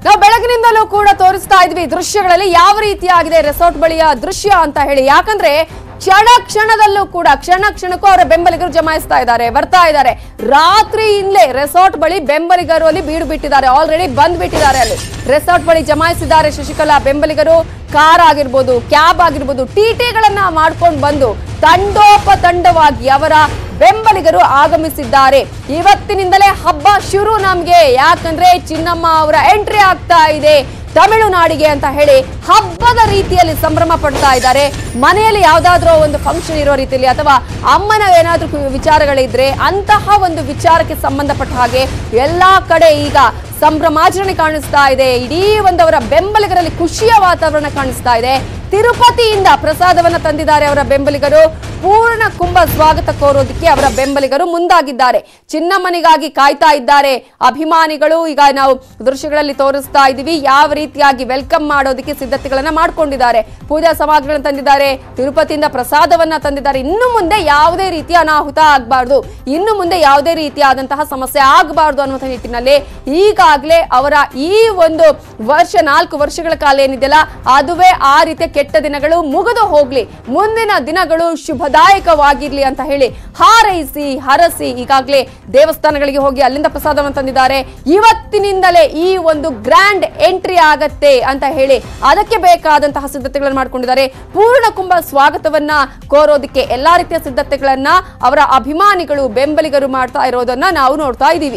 ನಾವು ಬೆಳಗಿನಿಂದಲೂ ಕೂಡ ತೋರಿಸ್ತಾ ಇದ್ವಿ ದೃಶ್ಯಗಳಲ್ಲಿ ಯಾವ ರೀತಿಯಾಗಿದೆ ರೆಸಾರ್ಟ್ ಬಳಿಯ ದೃಶ್ಯ ಅಂತ ಹೇಳಿ ಯಾಕಂದ್ರೆ ಕ್ಷಣ ಕ್ಷಣದಲ್ಲೂ ಕೂಡ ಕ್ಷಣ ಕ್ಷಣಕ್ಕೂ ಅವರ ಬೆಂಬಲಿಗರು ಜಮಾಯಿಸ್ತಾ ಇದ್ದಾರೆ ಬರ್ತಾ ಇದ್ದಾರೆ ರಾತ್ರಿಯಿಂದಲೇ ರೆಸಾರ್ಟ್ ಬಳಿ ಬೆಂಬಲಿಗರು ಅಲ್ಲಿ ಬೀಡು ಬಿಟ್ಟಿದ್ದಾರೆ ಆಲ್ರೆಡಿ ಬಂದ್ ಬಿಟ್ಟಿದ್ದಾರೆ ಅಲ್ಲಿ ರೆಸಾರ್ಟ್ ಬಳಿ ಜಮಾಯಿಸಿದ್ದಾರೆ ಶಶಿಕಲಾ ಬೆಂಬಲಿಗರು ಕಾರ್ ಆಗಿರ್ಬೋದು ಕ್ಯಾಬ್ ಆಗಿರ್ಬೋದು ಟಿಟಿಗಳನ್ನ ಮಾಡ್ಕೊಂಡು ಬಂದು ತಂಡೋಪತಂಡವಾಗಿ ಅವರ ಬೆಂಬಲಿಗರು ಆಗಮಿಸಿದ್ದಾರೆ ಇವತ್ತಿನಿಂದಲೇ ಹಬ್ಬ ಶುರು ನಮ್ಗೆ ಯಾಕಂದ್ರೆ ಚಿನ್ನಮ್ಮ ಅವರ ಎಂಟ್ರಿ ಆಗ್ತಾ ಇದೆ ತಮಿಳುನಾಡಿಗೆ ಅಂತ ಹೇಳಿ ಹಬ್ಬದ ರೀತಿಯಲ್ಲಿ ಸಂಭ್ರಮ ಪಡ್ತಾ ಇದ್ದಾರೆ ಮನೆಯಲ್ಲಿ ಯಾವ್ದಾದ್ರೂ ಒಂದು ಫಂಕ್ಷನ್ ಇರೋ ರೀತಿಯಲ್ಲಿ ಅಥವಾ ಅಮ್ಮನ ಏನಾದ್ರೂ ಕು- ವಿಚಾರಗಳಿದ್ರೆ ಅಂತಹ ಒಂದು ವಿಚಾರಕ್ಕೆ ಸಂಬಂಧಪಟ್ಟ ಹಾಗೆ ಎಲ್ಲಾ ಕಡೆ ಈಗ ಸಂಭ್ರಮಾಚರಣೆ ಕಾಣಿಸ್ತಾ ಇದೆ ಇಡೀ ಒಂದು ಅವರ ಬೆಂಬಲಿಗರಲ್ಲಿ ಖುಷಿಯ ವಾತಾವರಣ ಕಾಣಿಸ್ತಾ ಇದೆ ತಿರುಪತಿಯಿಂದ ಪ್ರಸಾದವನ್ನ ತಂದಿದ್ದಾರೆ ಅವರ ಬೆಂಬಲಿಗರು ಪೂರ್ಣ ಕುಂಭ ಸ್ವಾಗತ ಕೋರೋದಕ್ಕೆ ಅವರ ಬೆಂಬಲಿಗರು ಮುಂದಾಗಿದ್ದಾರೆ ಚಿನ್ನಮ್ಮನಿಗಾಗಿ ಕಾಯ್ತಾ ಇದ್ದಾರೆ ಅಭಿಮಾನಿಗಳು ಈಗ ನಾವು ದೃಶ್ಯಗಳಲ್ಲಿ ತೋರಿಸ್ತಾ ಇದ್ದೀವಿ ಯಾವ ರೀತಿಯಾಗಿ ವೆಲ್ಕಮ್ ಮಾಡೋದಕ್ಕೆ ಸಿದ್ಧತೆಗಳನ್ನ ಮಾಡ್ಕೊಂಡಿದ್ದಾರೆ ಪೂಜಾ ಸಾಮಗ್ರಿಗಳನ್ನ ತಂದಿದ್ದಾರೆ ತಿರುಪತಿಯಿಂದ ಪ್ರಸಾದವನ್ನ ತಂದಿದ್ದಾರೆ ಇನ್ನು ಮುಂದೆ ಯಾವುದೇ ರೀತಿಯ ಅನಾಹುತ ಆಗಬಾರ್ದು ಇನ್ನು ಮುಂದೆ ಯಾವುದೇ ರೀತಿಯಾದಂತಹ ಸಮಸ್ಯೆ ಆಗಬಾರ್ದು ಅನ್ನುವಂಥ ನಿಟ್ಟಿನಲ್ಲಿ ಈಗಾಗಲೇ ಅವರ ಈ ಒಂದು ವರ್ಷ ನಾಲ್ಕು ವರ್ಷಗಳ ಕಾಲ ಏನಿದೆಯಲ್ಲ ಅದುವೇ ಆ ರೀತಿಯ ಕೆಟ್ಟ ದಿನಗಳು ಮುಗಿದು ಹೋಗ್ಲಿ ಮುಂದಿನ ದಿನಗಳು ಶುಭದಾಯಕವಾಗಿರ್ಲಿ ಅಂತ ಹೇಳಿ ಹಾರೈಸಿ ಹರಸಿ ಈಗಾಗಲೇ ದೇವಸ್ಥಾನಗಳಿಗೆ ಹೋಗಿ ಅಲ್ಲಿಂದ ಪ್ರಸಾದವನ್ನು ತಂದಿದ್ದಾರೆ ಇವತ್ತಿನಿಂದಲೇ ಈ ಒಂದು ಗ್ರ್ಯಾಂಡ್ ಎಂಟ್ರಿ ಆಗತ್ತೆ ಅಂತ ಹೇಳಿ ಅದಕ್ಕೆ ಬೇಕಾದಂತಹ ಸಿದ್ಧತೆಗಳನ್ನು ಮಾಡ್ಕೊಂಡಿದ್ದಾರೆ ಪೂರ್ಣ ಕುಂಭ ಸ್ವಾಗತವನ್ನ ಕೋರೋದಕ್ಕೆ ಎಲ್ಲಾ ರೀತಿಯ ಸಿದ್ಧತೆಗಳನ್ನ ಅವರ ಅಭಿಮಾನಿಗಳು ಬೆಂಬಲಿಗರು ಮಾಡ್ತಾ ಇರೋದನ್ನ ನಾವು ನೋಡ್ತಾ ಇದ್ದೀವಿ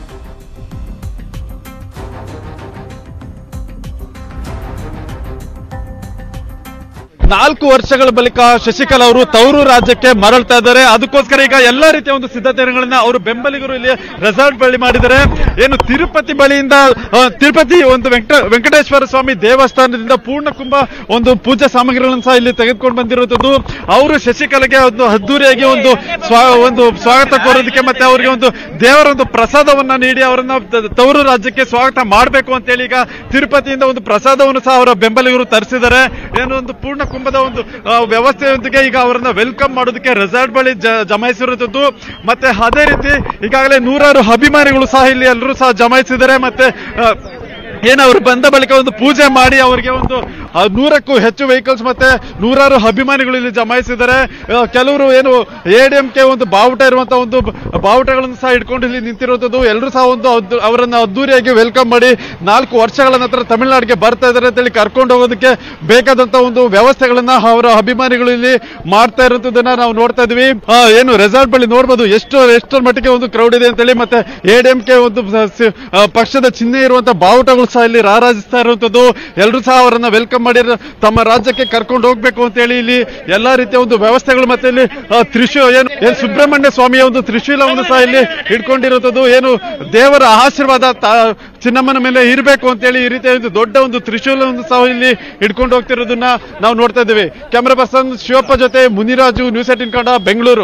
ನಾಲ್ಕು ವರ್ಷಗಳ ಬಳಿಕ ಶಶಿಕಲಾ ಅವರು ತವರು ರಾಜ್ಯಕ್ಕೆ ಮರಳ್ತಾ ಇದ್ದಾರೆ ಅದಕ್ಕೋಸ್ಕರ ಈಗ ಎಲ್ಲಾ ರೀತಿಯ ಒಂದು ಸಿದ್ಧತೆಗಳನ್ನ ಅವರು ಬೆಂಬಲಿಗರು ಇಲ್ಲಿ ರೆಸಾರ್ಟ್ ಬಳಿ ಮಾಡಿದ್ದಾರೆ ಏನು ತಿರುಪತಿ ಬಳಿಯಿಂದ ಆ, ತಿರುಪತಿ ಒಂದು ವೆಂಕಟ ವೆಂಕಟೇಶ್ವರ ಸ್ವಾಮಿ ದೇವಸ್ಥಾನದಿಂದ ಪೂರ್ಣ ಕುಂಭ ಒಂದು ಪೂಜಾ ಸಾಮಗ್ರಿಗಳನ್ನು ಸಹ ಇಲ್ಲಿ ತೆಗೆದುಕೊಂಡು ಬಂದಿರುವಂತದ್ದು ಅವರು ಶಶಿಕಲೆಗೆ ಒಂದು ಅದ್ದೂರಿಯಾಗಿ ಒಂದು ಸ್ವಾ ಒಂದು ಸ್ವಾಗತ ಕೋರೋದಕ್ಕೆ ಮತ್ತೆ ಅವರಿಗೆ ಒಂದು ದೇವರ ಒಂದು ಪ್ರಸಾದವನ್ನ ನೀಡಿ ಅವರನ್ನ ತ- ತವರು ರಾಜ್ಯಕ್ಕೆ ಸ್ವಾಗತ ಮಾಡಬೇಕು ಅಂತೇಳಿ ಈಗ ತಿರುಪತಿಯಿಂದ ಒಂದು ಪ್ರಸಾದವನ್ನು ಸಹ ಅವರ ಬೆಂಬಲಿಗರು ತರಿಸಿದ್ದಾರೆ ಏನು ಒಂದು ಪೂರ್ಣ ಕುಂಭದ ಒಂದು ಆ, ವ್ಯವಸ್ಥೆಯೊಂದಿಗೆ ಈಗ ಅವರನ್ನ ವೆಲ್ಕಮ್ ಮಾಡೋದಕ್ಕೆ ರೆಸಾರ್ಟ್ ಬಳಿ ಜ- ಜಮಾಯಿಸಿರುವಂತದ್ದು ಮತ್ತೆ ಅದೇ ರೀತಿ ಈಗಾಗಲೇ ನೂರಾರು ಅಭಿಮಾನಿಗಳು ಸಹ ಇಲ್ಲಿ ಎಲ್ಲರೂ ಸಹ ಜಮಾಯಿಸಿದ್ದಾರೆ ಮತ್ತೆ ಆ, ಏನು ಅವರು ಬಂದ ಬಳಿಕ ಒಂದು ಪೂಜೆ ಮಾಡಿ ಅವರಿಗೆ ಒಂದು ಆ, ನೂರಕ್ಕೂ ಹೆಚ್ಚು ವೆಹಿಕಲ್ಸ್ ಮತ್ತೆ ನೂರಾರು ಅಭಿಮಾನಿಗಳು ಇಲ್ಲಿ ಜಮಾಯಿಸಿದ್ದಾರೆ ಆ, ಕೆಲವರು ಏನು ಎ ಡಿ ಕೆ ಒಂದು ಬಾವುಟ ಇರುವಂತಹ ಒಂದು ಬ- ಬಾವುಟಗಳನ್ನು ಸಹ ಇಟ್ಕೊಂಡು ಇಲ್ಲಿ ನಿಂತಿರುವಂತದ್ದು ಎಲ್ಲರೂ ಸಹ ಒಂದು ಅದ್ದು- ಅವರನ್ನ ಅದ್ದೂರಿಯಾಗಿ ವೆಲ್ಕಮ್ ಮಾಡಿ ನಾಲ್ಕು ವರ್ಷಗಳ ನಂತರ ತಮಿಳುನಾಡಿಗೆ ಬರ್ತಾ ಇದ್ದಾರೆ ಅಂತೇಳಿ ಕರ್ಕೊಂಡು ಹೋಗೋದಕ್ಕೆ ಬೇಕಾದಂತ ಒಂದು ವ್ಯವಸ್ಥೆಗಳನ್ನ ಅವರ ಅಭಿಮಾನಿಗಳು ಇಲ್ಲಿ ಮಾಡ್ತಾ ಇರುವಂತದನ್ನ ನಾವು ನೋಡ್ತಾ ಇದೀವಿ ಆ, ಏನು ರೆಸಾರ್ಟ್ ಬಳಿ ನೋಡ್ಬೋದು ಎಷ್ಟು ಎಷ್ಟರ ಮಟ್ಟಿಗೆ ಒಂದು ಕ್ರೌಡ್ ಇದೆ ಅಂತೇಳಿ ಮತ್ತೆ ಎ ಡಿ ಕೆ ಒಂದು ಸ- ಸ- ಆ, ಪಕ್ಷದ ಚಿಹ್ನೆ ಇರುವಂತ ಬಾವುಟಗಳು ಸಹ ಇಲ್ಲಿ ರಾರಾಜಿಸ್ತಾ ಇರುವಂತದ್ದು ಎಲ್ಲರೂ ಸಹ ಅವರನ್ನ ವೆಲ್ಕಮ್ ಮಾಡಿ ತಮ್ಮ ರಾಜ್ಯಕ್ಕೆ ಕರ್ಕೊಂಡು ಹೋಗ್ಬೇಕು ಅಂತ ಹೇಳಿ ಇಲ್ಲಿ ಎಲ್ಲಾ ರೀತಿಯ ಒಂದು ವ್ಯವಸ್ಥೆಗಳು ಮತ್ತೆ ಇಲ್ಲಿ ಆ, ತ್ರಿಶೂ ಏನು ಏನು ಸುಬ್ರಹ್ಮಣ್ಯ ಸ್ವಾಮಿಯ ಒಂದು ತ್ರಿಶೂಲವನ್ನು ಸಹ ಇಲ್ಲಿ ಇಟ್ಕೊಂಡಿರುವಂತದ್ದು ಏನು ದೇವರ ಆಶೀರ್ವಾದ ತಾ- ಚಿನ್ನಮ್ಮನ ಮೇಲೆ ಇರಬೇಕು ಅಂತೇಳಿ ಈ ರೀತಿಯ ಒಂದು ದೊಡ್ಡ ಒಂದು ತ್ರಿಶೂಲವನ್ನು ಸಹ ಇಲ್ಲಿ ಇಟ್ಕೊಂಡು ಹೋಗ್ತಿರೋದನ್ನ ನಾವು ನೋಡ್ತಾ ಇದ್ದೀವಿ ಕ್ಯಾಮ್ರಾ ಪರ್ಸನ್ ಶಿವಪ್ಪ ಜೊತೆ ಮುನಿರಾಜು ನ್ಯೂಸ್ ಏಟಿನ್ ಕನ್ನಡ ಬೆಂಗಳೂರು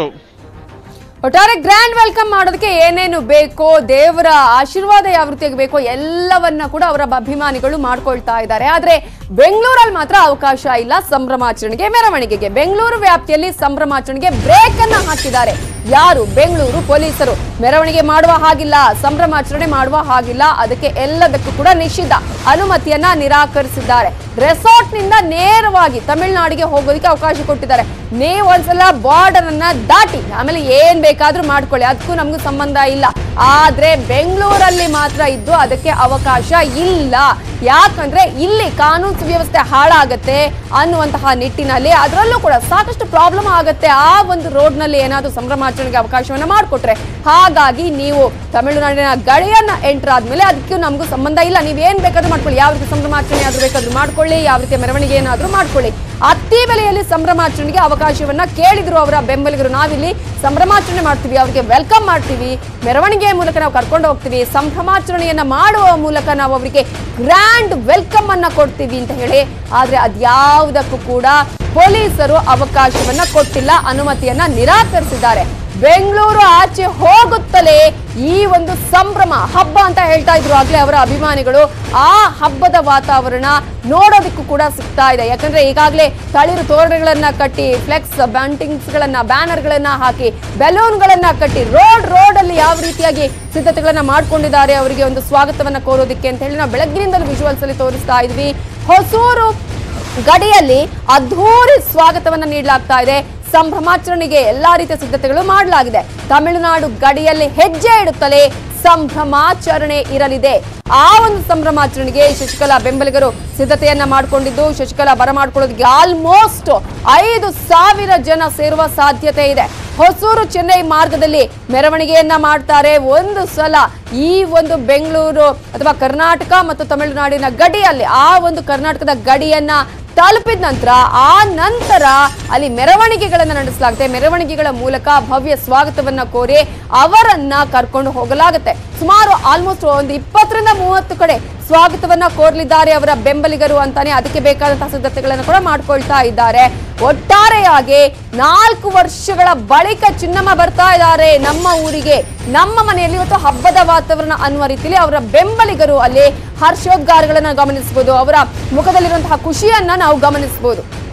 ಒಟ್ಟಾರೆ ಗ್ರ್ಯಾಂಡ್ ವೆಲ್ಕಮ್ ಮಾಡೋದಕ್ಕೆ ಏನೇನು ಬೇಕೋ ದೇವರ ಆಶೀರ್ವಾದ ಯಾವ ರೀತಿಯಾಗಿ ಬೇಕೋ ಎಲ್ಲವನ್ನ ಕೂಡ ಅವರ ಅಭಿಮಾನಿಗಳು ಮಾಡ್ಕೊಳ್ತಾ ಇದ್ದಾರೆ ಆದ್ರೆ ಬೆಂಗಳೂರಲ್ಲಿ ಮಾತ್ರ ಅವಕಾಶ ಇಲ್ಲ ಸಂಭ್ರಮಾಚರಣೆಗೆ ಮೆರವಣಿಗೆಗೆ ಬೆಂಗಳೂರು ವ್ಯಾಪ್ತಿಯಲ್ಲಿ ಸಂಭ್ರಮಾಚರಣೆಗೆ ಬ್ರೇಕ್ ಅನ್ನ ಹಾಕಿದ್ದಾರೆ ಯಾರು ಬೆಂಗಳೂರು ಪೊಲೀಸರು ಮೆರವಣಿಗೆ ಮಾಡುವ ಹಾಗಿಲ್ಲ ಸಂಭ್ರಮಾಚರಣೆ ಮಾಡುವ ಹಾಗಿಲ್ಲ ಅದಕ್ಕೆ ಎಲ್ಲದಕ್ಕೂ ಕೂಡ ನಿಷಿದ್ಧ ಅನುಮತಿಯನ್ನ ನಿರಾಕರಿಸಿದ್ದಾರೆ ರೆಸಾರ್ಟ್ ನಿಂದ ನೇರವಾಗಿ ತಮಿಳುನಾಡಿಗೆ ಹೋಗೋದಕ್ಕೆ ಅವಕಾಶ ಕೊಟ್ಟಿದ್ದಾರೆ ನೀವು ಒಂದ್ಸಲ ಬಾರ್ಡರ್ ಅನ್ನ ದಾಟಿ ಆಮೇಲೆ ಏನ್ ಬೇಕಾದ್ರೂ ಮಾಡ್ಕೊಳ್ಳಿ ಅದಕ್ಕೂ ನಮಗೂ ಸಂಬಂಧ ಇಲ್ಲ ಆದ್ರೆ ಬೆಂಗಳೂರಲ್ಲಿ ಮಾತ್ರ ಇದ್ದು ಅದಕ್ಕೆ ಅವಕಾಶ ಇಲ್ಲ ಯಾಕಂದ್ರೆ ಇಲ್ಲಿ ಕಾನೂನು ಸುವ್ಯವಸ್ಥೆ ಹಾಳಾಗತ್ತೆ ಅನ್ನುವಂತಹ ನಿಟ್ಟಿನಲ್ಲಿ ಅದರಲ್ಲೂ ಕೂಡ ಸಾಕಷ್ಟು ಪ್ರಾಬ್ಲಮ್ ಆಗತ್ತೆ ಆ ಒಂದು ರೋಡ್ ನಲ್ಲಿ ಏನಾದ್ರೂ ಸಂಭ್ರಮಾಚರಣೆಗೆ ಅವಕಾಶವನ್ನ ಮಾಡಿಕೊಟ್ರೆ ಹಾಗಾಗಿ ನೀವು ತಮಿಳುನಾಡಿನ ಗಡಿಯನ್ನ ಎಂಟರ್ ಆದ್ಮೇಲೆ ಅದಕ್ಕೂ ನಮಗೂ ಸಂಬಂಧ ಇಲ್ಲ ನೀವ್ ಏನ್ ಬೇಕಾದ್ರೂ ಮಾಡ್ಕೊಳ್ಳಿ ಯಾವ ರೀತಿ ಸಂಭ್ರಮಾಚರಣೆ ಆದ್ರೂ ಬೇಕಾದ್ರೂ ಮಾಡ್ಕೊಳ್ಳಿ ಯಾವ ರೀತಿಯ ಮೆರವಣಿಗೆ ಏನಾದ್ರೂ ಮಾಡ್ಕೊಳ್ಳಿ ಅತ್ತಿ ಬೆಲೆಯಲ್ಲಿ ಸಂಭ್ರಮಾಚರಣೆಗೆ ಅವಕಾಶವನ್ನ ಕೇಳಿದ್ರು ಅವರ ಬೆಂಬಲಿಗರು ನಾವಿಲ್ಲಿ ಸಂಭ್ರಮಾಚರಣೆ ಮಾಡ್ತೀವಿ ಅವ್ರಿಗೆ ವೆಲ್ಕಮ್ ಮಾಡ್ತೀವಿ ಮೆರವಣಿಗೆಯ ಮೂಲಕ ನಾವು ಕರ್ಕೊಂಡು ಹೋಗ್ತೀವಿ ಸಂಭ್ರಮಾಚರಣೆಯನ್ನ ಮಾಡುವ ಮೂಲಕ ನಾವು ಅವರಿಗೆ ಗ್ರ್ಯಾಂಡ್ ವೆಲ್ಕಮ್ ಅನ್ನ ಕೊಡ್ತೀವಿ ಅಂತ ಹೇಳಿ ಆದ್ರೆ ಅದ್ಯಾವುದಕ್ಕೂ ಕೂಡ ಪೊಲೀಸರು ಅವಕಾಶವನ್ನ ಕೊಟ್ಟಿಲ್ಲ ಅನುಮತಿಯನ್ನ ನಿರಾಕರಿಸಿದ್ದಾರೆ ಬೆಂಗಳೂರು ಆಚೆ ಹೋಗುತ್ತಲೇ ಈ ಒಂದು ಸಂಭ್ರಮ ಹಬ್ಬ ಅಂತ ಹೇಳ್ತಾ ಇದ್ರು ಆಗ್ಲೇ ಅವರ ಅಭಿಮಾನಿಗಳು ಆ ಹಬ್ಬದ ವಾತಾವರಣ ನೋಡೋದಕ್ಕೂ ಕೂಡ ಸಿಗ್ತಾ ಇದೆ ಯಾಕಂದ್ರೆ ಈಗಾಗಲೇ ತಳಿರು ತೋರಣಗಳನ್ನ ಕಟ್ಟಿ ಫ್ಲೆಕ್ಸ್ ಬಂಟಿಂಗ್ಸ್ ಗಳನ್ನ ಬ್ಯಾನರ್ ಗಳನ್ನ ಹಾಕಿ ಬೆಲೂನ್ ಗಳನ್ನ ಕಟ್ಟಿ ರೋಡ್ ರೋಡ್ ಅಲ್ಲಿ ಯಾವ ರೀತಿಯಾಗಿ ಸಿದ್ಧತೆಗಳನ್ನ ಮಾಡ್ಕೊಂಡಿದ್ದಾರೆ ಅವರಿಗೆ ಒಂದು ಸ್ವಾಗತವನ್ನ ಕೋರೋದಕ್ಕೆ ಅಂತ ಹೇಳಿ ನಾವು ಬೆಳಗ್ಗಿನಿಂದಲೂ ವಿಜುವಲ್ಸ್ ಅಲ್ಲಿ ತೋರಿಸ್ತಾ ಇದ್ವಿ ಹೊಸೂರು ಗಡಿಯಲ್ಲಿ ಅದ್ಧೂರಿ ಸ್ವಾಗತವನ್ನ ನೀಡಲಾಗ್ತಾ ಇದೆ ಸಂಭ್ರಮಾಚರಣೆಗೆ ಎಲ್ಲಾ ರೀತಿಯ ಸಿದ್ಧತೆಗಳು ಮಾಡಲಾಗಿದೆ ತಮಿಳುನಾಡು ಗಡಿಯಲ್ಲಿ ಹೆಜ್ಜೆ ಇಡುತ್ತಲೇ ಸಂಭ್ರಮಾಚರಣೆ ಇರಲಿದೆ ಆ ಒಂದು ಸಂಭ್ರಮಾಚರಣೆಗೆ ಶಶಿಕಲಾ ಬೆಂಬಲಿಗರು ಸಿದ್ಧತೆಯನ್ನ ಮಾಡಿಕೊಂಡಿದ್ದು ಶಶಿಕಲಾ ಬರಮಾಡ್ಕೊಳ್ಳೋದಕ್ಕೆ ಆಲ್ಮೋಸ್ಟ್ ಐದು ಸಾವಿರ ಜನ ಸೇರುವ ಸಾಧ್ಯತೆ ಇದೆ ಹೊಸೂರು ಚೆನ್ನೈ ಮಾರ್ಗದಲ್ಲಿ ಮೆರವಣಿಗೆಯನ್ನ ಮಾಡ್ತಾರೆ ಒಂದು ಸಲ ಈ ಒಂದು ಬೆಂಗಳೂರು ಅಥವಾ ಕರ್ನಾಟಕ ಮತ್ತು ತಮಿಳುನಾಡಿನ ಗಡಿಯಲ್ಲಿ ಆ ಒಂದು ಕರ್ನಾಟಕದ ಗಡಿಯನ್ನ ತಲುಪಿದ ನಂತರ ಆ ನಂತರ ಅಲ್ಲಿ ಮೆರವಣಿಗೆಗಳನ್ನ ನಡೆಸಲಾಗುತ್ತೆ ಮೆರವಣಿಗೆಗಳ ಮೂಲಕ ಭವ್ಯ ಸ್ವಾಗತವನ್ನ ಕೋರಿ ಅವರನ್ನ ಕರ್ಕೊಂಡು ಹೋಗಲಾಗುತ್ತೆ ಸುಮಾರು ಆಲ್ಮೋಸ್ಟ್ ಒಂದು ಇಪ್ಪತ್ತರಿಂದ ಮೂವತ್ತು ಕಡೆ ಸ್ವಾಗತವನ್ನ ಕೋರ್ಲಿದ್ದಾರೆ ಅವರ ಬೆಂಬಲಿಗರು ಅಂತಾನೆ ಅದಕ್ಕೆ ಬೇಕಾದಂತಹ ಸಿದ್ಧತೆಗಳನ್ನು ಕೂಡ ಮಾಡ್ಕೊಳ್ತಾ ಇದ್ದಾರೆ ಒಟ್ಟಾರೆಯಾಗಿ ನಾಲ್ಕು ವರ್ಷಗಳ ಬಳಿಕ ಚಿನ್ನಮ್ಮ ಬರ್ತಾ ಇದ್ದಾರೆ ನಮ್ಮ ಊರಿಗೆ ನಮ್ಮ ಮನೆಯಲ್ಲಿ ಇವತ್ತು ಹಬ್ಬದ ವಾತಾವರಣ ಅನ್ನುವ ರೀತಿಯಲ್ಲಿ ಅವರ ಬೆಂಬಲಿಗರು ಅಲ್ಲಿ ಹರ್ಷೋದ್ಗಾರಗಳನ್ನ ಗಮನಿಸಬಹುದು ಅವರ ಮುಖದಲ್ಲಿರುವಂತಹ ಖುಷಿಯನ್ನ ನಾವು ಗಮನಿಸಬಹುದು